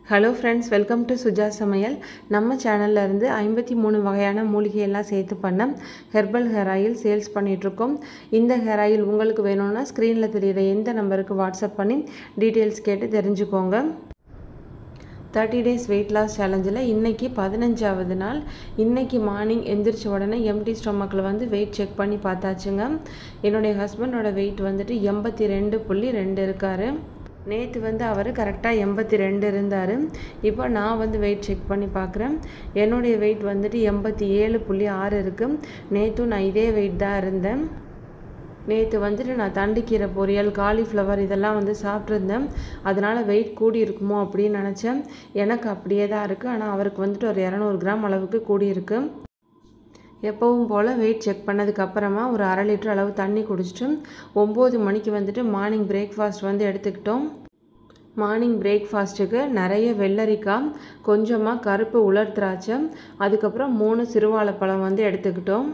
hello friends welcome to Suja சமையல் நம்ம சேனல்ல இருந்து ஐம்பத்தி மூணு வகையான மூலிகையெல்லாம் சேர்த்து பண்ண ஹெர்பல் ஹேர் ஆயில் சேல்ஸ் பண்ணிகிட்ருக்கோம் இந்த ஹேர் ஆயில் உங்களுக்கு வேணும்னா ஸ்க்ரீனில் தெரியுற எந்த நம்பருக்கு வாட்ஸ்அப் பண்ணி டீட்டெயில்ஸ் கேட்டு தெரிஞ்சுக்கோங்க தேர்ட்டி டேஸ் வெயிட் லாஸ் சேலஞ்சில் இன்றைக்கி பதினஞ்சாவது நாள் இன்றைக்கி மார்னிங் எந்திரிச்ச உடனே எம்டி ஸ்டொமக்கில் வந்து வெயிட் செக் பண்ணி பார்த்தாச்சுங்க என்னுடைய ஹஸ்பண்டோட வெயிட் வந்துட்டு எண்பத்தி ரெண்டு புள்ளி ரெண்டு இருக்கார் நேற்று வந்து அவர் கரெக்டாக எண்பத்தி ரெண்டு இருந்தார் இப்போ நான் வந்து வெயிட் செக் பண்ணி பார்க்குறேன் என்னுடைய வெயிட் வந்துட்டு எண்பத்தி ஏழு புள்ளி ஆறு இருக்குது நேற்றும் நான் இதே வெயிட் தான் இருந்தேன் நேற்று வந்துட்டு நான் தண்டுக்கீரை பொரியல் காலிஃப்ளவர் இதெல்லாம் வந்து சாப்பிட்ருந்தேன் அதனால் வெயிட் கூடி இருக்குமோ அப்படின்னு நினச்சேன் எனக்கு அப்படியே தான் இருக்குது ஆனால் அவருக்கு வந்துட்டு ஒரு இரநூறு கிராம் அளவுக்கு கூடி இருக்கு எப்பவும் போல் வெயிட் செக் பண்ணதுக்கு அப்புறமா ஒரு அரை லிட்டர் அளவு தண்ணி குடிச்சிட்டு ஒம்பது மணிக்கு வந்துட்டு மார்னிங் பிரேக்ஃபாஸ்ட் வந்து எடுத்துக்கிட்டோம் மார்னிங் பிரேக்ஃபாஸ்ட்டுக்கு நிறைய வெள்ளரிக்காய் கொஞ்சமாக கருப்பு உலர் திராட்சை அதுக்கப்புறம் மூணு சிறுவாழைப்பழம் வந்து எடுத்துக்கிட்டோம்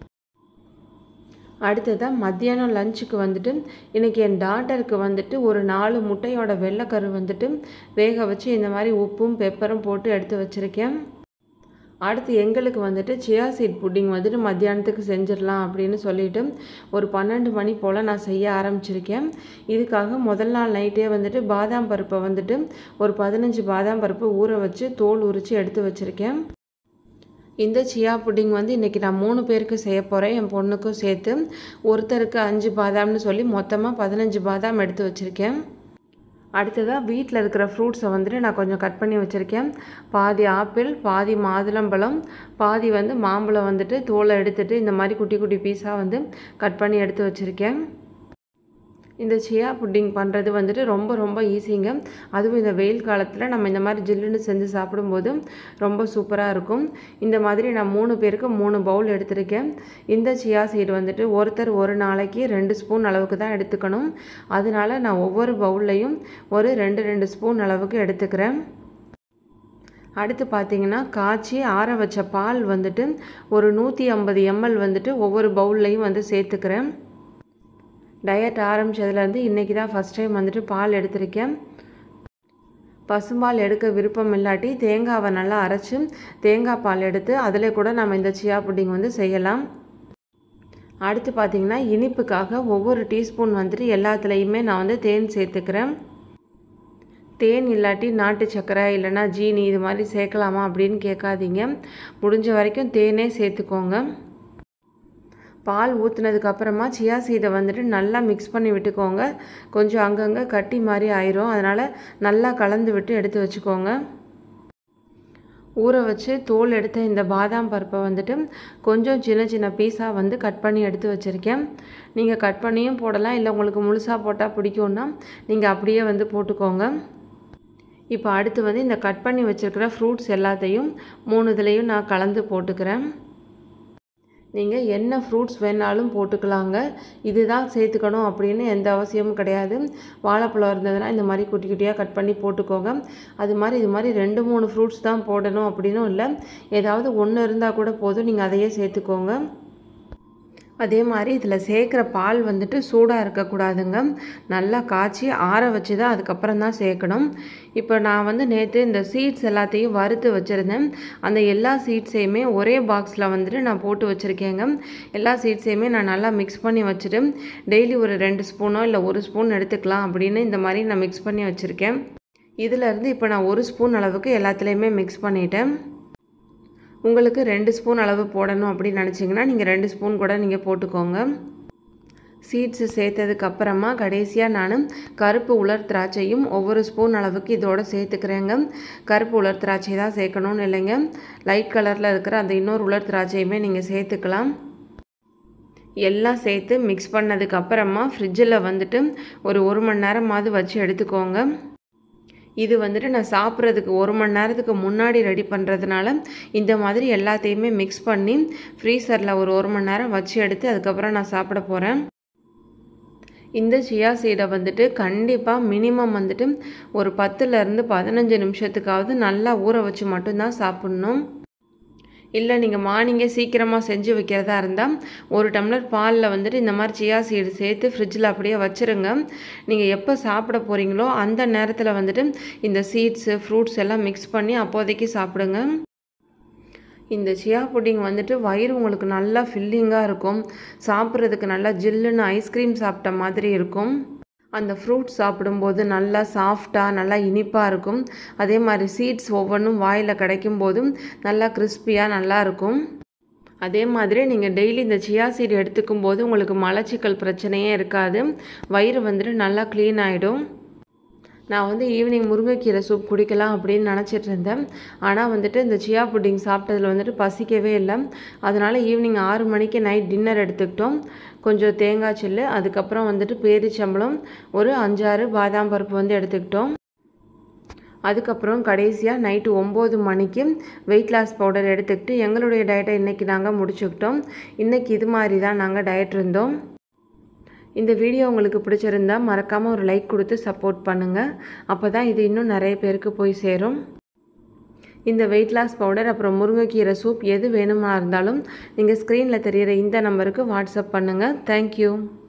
அடுத்ததாக மத்தியானம் லஞ்சுக்கு வந்துட்டு இன்றைக்கி என் டாட்டருக்கு வந்துட்டு ஒரு நாலு முட்டையோட வெள்ளைக்கரு வந்துட்டு வேக வச்சு இந்த மாதிரி உப்பும் பெப்பரும் போட்டு எடுத்து வச்சுருக்கேன் அடுத்து எங்களுக்கு வந்துட்டு சியா சீட் புட்டிங் வந்துட்டு மத்தியானத்துக்கு செஞ்சிடலாம் அப்படின்னு சொல்லிட்டு ஒரு பன்னெண்டு மணி போல் நான் செய்ய ஆரம்பிச்சிருக்கேன் இதுக்காக முதல் நாள் நைட்டே வந்துட்டு பாதாம் பருப்பை வந்துட்டு ஒரு பதினஞ்சு பாதாம் பருப்பு ஊற வச்சு தோல் உரித்து எடுத்து வச்சுருக்கேன் இந்த சியா புட்டிங் வந்து இன்றைக்கி நான் மூணு பேருக்கு செய்ய போகிறேன் என் பொண்ணுக்கும் சேர்த்து ஒருத்தருக்கு அஞ்சு பாதாம்னு சொல்லி மொத்தமாக பதினஞ்சு பாதாம் எடுத்து வச்சுருக்கேன் அடுத்ததாக வீட்டில் இருக்கிற ஃப்ரூட்ஸை வந்துட்டு நான் கொஞ்சம் கட் பண்ணி வச்சுருக்கேன் பாதி ஆப்பிள் பாதி மாதுளம்பழம் பாதி வந்து மாம்பழம் வந்துட்டு தோலை எடுத்துகிட்டு இந்த மாதிரி குட்டி குட்டி பீஸாக வந்து கட் பண்ணி எடுத்து வச்சுருக்கேன் இந்த சியா புட்டிங் பண்ணுறது வந்துட்டு ரொம்ப ரொம்ப ஈஸிங்க அதுவும் இந்த வெயில் காலத்தில் நம்ம இந்த மாதிரி ஜில்லுன்னு செஞ்சு சாப்பிடும்போது ரொம்ப சூப்பராக இருக்கும் இந்த மாதிரி நான் மூணு பேருக்கு மூணு பவுல் எடுத்திருக்கேன் இந்த சியா சீடு வந்துட்டு ஒருத்தர் ஒரு நாளைக்கு ரெண்டு ஸ்பூன் அளவுக்கு தான் எடுத்துக்கணும் அதனால நான் ஒவ்வொரு பவுல்லையும் ஒரு ரெண்டு ரெண்டு ஸ்பூன் அளவுக்கு எடுத்துக்கிறேன் அடுத்து பார்த்தீங்கன்னா காய்ச்சி ஆற வச்ச பால் வந்துட்டு ஒரு நூற்றி ஐம்பது எம்எல் வந்துட்டு ஒவ்வொரு பவுல்லையும் வந்து சேர்த்துக்கிறேன் டயட் ஆரம்பித்ததுலேருந்து இன்றைக்கி தான் ஃபஸ்ட் டைம் வந்துட்டு பால் எடுத்திருக்கேன் பசும்பால் எடுக்க விருப்பம் இல்லாட்டி தேங்காவை நல்லா அரைச்சி தேங்காய் பால் எடுத்து அதில் கூட நம்ம இந்த சியா புட்டிங் வந்து செய்யலாம் அடுத்து பார்த்திங்கன்னா இனிப்புக்காக ஒவ்வொரு டீஸ்பூன் வந்துட்டு எல்லாத்துலேயுமே நான் வந்து தேன் சேர்த்துக்கிறேன் தேன் இல்லாட்டி நாட்டு சர்க்கரை இல்லைனா ஜீனி இது மாதிரி சேர்க்கலாமா அப்படின்னு கேட்காதீங்க முடிஞ்ச வரைக்கும் தேனே சேர்த்துக்கோங்க பால் ஊற்றுனதுக்கு அப்புறமா சியா சீடை வந்துட்டு நல்லா மிக்ஸ் பண்ணி விட்டுக்கோங்க கொஞ்சம் அங்கங்கே கட்டி மாதிரி ஆயிரும் அதனால் நல்லா கலந்து விட்டு எடுத்து வச்சுக்கோங்க ஊற வச்சு தோல் எடுத்த இந்த பாதாம் பருப்பை வந்துட்டு கொஞ்சம் சின்ன சின்ன பீஸாக வந்து கட் பண்ணி எடுத்து வச்சுருக்கேன் நீங்கள் கட் பண்ணியும் போடலாம் இல்லை உங்களுக்கு முழுசாக போட்டால் பிடிக்கும்னா நீங்கள் அப்படியே வந்து போட்டுக்கோங்க இப்போ அடுத்து வந்து இந்த கட் பண்ணி வச்சுருக்கிற ஃப்ரூட்ஸ் எல்லாத்தையும் மூணு இதுலேயும் நான் கலந்து போட்டுக்கிறேன் நீங்கள் என்ன ஃப்ரூட்ஸ் வேணாலும் போட்டுக்கலாங்க இதுதான் சேர்த்துக்கணும் அப்படின்னு எந்த அவசியமும் கிடையாது வாழைப்பழம் இருந்ததுன்னா இந்த மாதிரி குட்டி குட்டியாக கட் பண்ணி போட்டுக்கோங்க அது மாதிரி இது மாதிரி ரெண்டு மூணு ஃப்ரூட்ஸ் தான் போடணும் அப்படின்னும் இல்லை ஏதாவது ஒன்று இருந்தால் கூட போதும் நீங்கள் அதையே சேர்த்துக்கோங்க அதே மாதிரி இதில் சேர்க்குற பால் வந்துட்டு சூடாக இருக்கக்கூடாதுங்க நல்லா காய்ச்சி ஆற வச்சு தான் அதுக்கப்புறம் தான் சேர்க்கணும் இப்போ நான் வந்து நேற்று இந்த சீட்ஸ் எல்லாத்தையும் வறுத்து வச்சுருந்தேன் அந்த எல்லா சீட்ஸையுமே ஒரே பாக்ஸில் வந்துட்டு நான் போட்டு வச்சுருக்கேங்க எல்லா சீட்ஸையுமே நான் நல்லா மிக்ஸ் பண்ணி வச்சுட்டு டெய்லி ஒரு ரெண்டு ஸ்பூனோ இல்லை ஒரு ஸ்பூன் எடுத்துக்கலாம் அப்படின்னு இந்த மாதிரி நான் மிக்ஸ் பண்ணி வச்சுருக்கேன் இதிலேருந்து இப்போ நான் ஒரு ஸ்பூன் அளவுக்கு எல்லாத்துலேயுமே மிக்ஸ் பண்ணிட்டேன் உங்களுக்கு ரெண்டு ஸ்பூன் அளவு போடணும் அப்படின்னு நினச்சிங்கன்னா நீங்கள் ரெண்டு ஸ்பூன் கூட நீங்கள் போட்டுக்கோங்க சீட்ஸு சேர்த்ததுக்கு அப்புறமா கடைசியாக நான் கருப்பு உலர் திராட்சையும் ஒவ்வொரு ஸ்பூன் அளவுக்கு இதோட சேர்த்துக்கிறேங்க கருப்பு உலர் திராட்சை தான் சேர்க்கணும்னு இல்லைங்க லைட் கலரில் இருக்கிற அந்த இன்னொரு உலர் திராட்சையுமே நீங்கள் சேர்த்துக்கலாம் எல்லாம் சேர்த்து மிக்ஸ் பண்ணதுக்கு அப்புறமா ஃப்ரிட்ஜில் வந்துட்டு ஒரு ஒரு மணி நேரமாவது வச்சு எடுத்துக்கோங்க இது வந்துட்டு நான் சாப்பிட்றதுக்கு ஒரு மணி நேரத்துக்கு முன்னாடி ரெடி பண்ணுறதுனால இந்த மாதிரி எல்லாத்தையுமே மிக்ஸ் பண்ணி ஃப்ரீசரில் ஒரு ஒரு மணி நேரம் வச்சு எடுத்து அதுக்கப்புறம் நான் சாப்பிட போகிறேன் இந்த சியா சீடை வந்துட்டு கண்டிப்பாக மினிமம் வந்துட்டு ஒரு பத்துலேருந்து பதினஞ்சு நிமிஷத்துக்காவது நல்லா ஊற வச்சு மட்டும்தான் சாப்பிட்ணும் இல்லை நீங்கள் மார்னிங்கே சீக்கிரமாக செஞ்சு வைக்கிறதா இருந்தால் ஒரு டம்ளர் பாலில் வந்துட்டு இந்த மாதிரி சியா சீடு சேர்த்து ஃப்ரிட்ஜில் அப்படியே வச்சுருங்க நீங்கள் எப்போ சாப்பிட போகிறீங்களோ அந்த நேரத்தில் வந்துட்டு இந்த சீட்ஸு ஃப்ரூட்ஸ் எல்லாம் மிக்ஸ் பண்ணி அப்போதைக்கு சாப்பிடுங்க இந்த சியா புட்டிங் வந்துட்டு வயிறு உங்களுக்கு நல்லா ஃபில்லிங்காக இருக்கும் சாப்பிட்றதுக்கு நல்லா ஜில்லுன்னு ஐஸ்கிரீம் சாப்பிட்ட மாதிரி இருக்கும் அந்த ஃப்ரூட் சாப்பிடும்போது நல்லா சாஃப்டாக நல்லா இனிப்பாக இருக்கும் அதே மாதிரி சீட்ஸ் ஒவ்வொன்றும் வாயில் கிடைக்கும் போதும் நல்லா கிறிஸ்பியாக நல்லா இருக்கும் அதே மாதிரி நீங்கள் டெய்லி இந்த சியா சீட் எடுத்துக்கும் போது உங்களுக்கு மலச்சிக்கல் பிரச்சனையே இருக்காது வயிறு வந்துட்டு நல்லா க்ளீன் ஆகிடும் நான் வந்து ஈவினிங் முருங்கைக்கீரை சூப் குடிக்கலாம் அப்படின்னு நினச்சிட்டு இருந்தேன் ஆனால் வந்துட்டு இந்த சியா புட்டிங் சாப்பிட்டதில் வந்துட்டு பசிக்கவே இல்லை அதனால் ஈவினிங் ஆறு மணிக்கு நைட் டின்னர் எடுத்துக்கிட்டோம் கொஞ்சம் தேங்காய் சில்லு அதுக்கப்புறம் வந்துட்டு பேரிச்சம்பளம் ஒரு அஞ்சாறு பாதாம் பருப்பு வந்து எடுத்துக்கிட்டோம் அதுக்கப்புறம் கடைசியாக நைட்டு ஒம்பது மணிக்கு வெயிட் லாஸ் பவுடர் எடுத்துக்கிட்டு எங்களுடைய டயட்டை இன்றைக்கி நாங்கள் முடிச்சுக்கிட்டோம் இன்றைக்கி இது மாதிரி தான் நாங்கள் டயட் இருந்தோம் இந்த வீடியோ உங்களுக்கு பிடிச்சிருந்தா மறக்காமல் ஒரு லைக் கொடுத்து சப்போர்ட் பண்ணுங்கள் அப்போ தான் இது இன்னும் நிறைய பேருக்கு போய் சேரும் இந்த வெயிட் லாஸ் பவுடர் அப்புறம் முருங்கைக்கீரை சூப் எது வேணுமா இருந்தாலும் நீங்கள் ஸ்க்ரீனில் தெரிகிற இந்த நம்பருக்கு வாட்ஸ்அப் பண்ணுங்கள் தேங்க்யூ